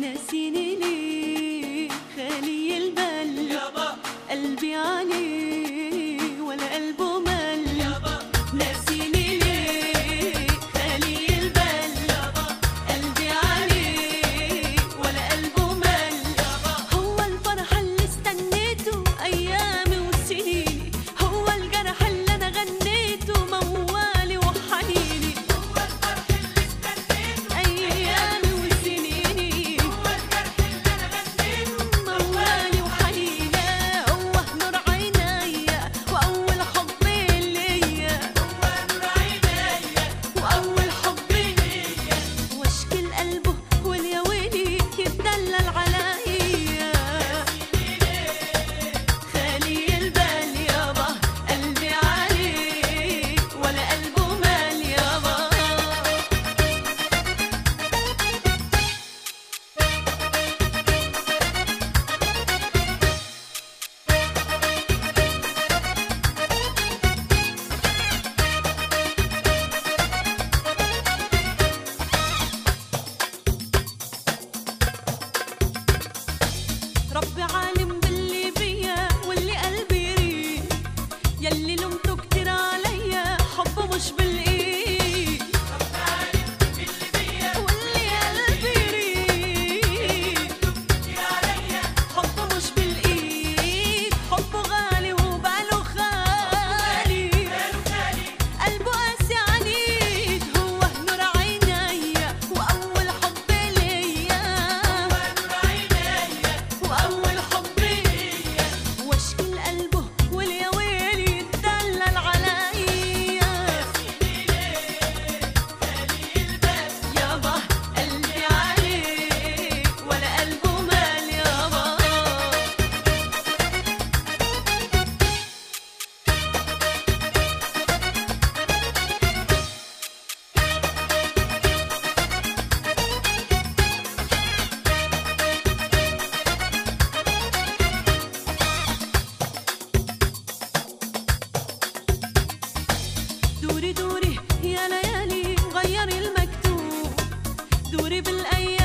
ناسيني ليه خالي البال يابا قلبي عليه ولا قلبه مال يابا ناسيني ليه خالي البال قلبي عليه ولا قلبه مال هو الفرح اللي استنيته ايامي وسنيني هو الجرح اللي انا غنيته موالي وحنيني هو الفرح اللي استنيته ايامي وسنيني هو الجرح اللي انا غنيته موالي وحنيني هو نور عينيا واول حب ليا هو نور عينيا واول حب ليا واشكي قلبه واليا ويلي يتدلل عليا خالي البال يابا قلبي عليه ولا قلبه مال يابا ربي عالم باللي بيا واللي قلبي يريد يلي لومته كتير عليا حبه مش بالايد اللي بيا واللي قلبي يريد كتير عليا حبه مش بالايد حبه غالي وباله خالي قالوا خالي قلبه قاسي عنيد هو نور عينيا واول حب ليا نور عينيا واول حب ليا واشكي لقلبه واليا ويلي يتدلل عليا يابا قلبي عليه ولا قلبه مال يابا دوري دوري يا ليالي غيري المكتوب دوري بالايام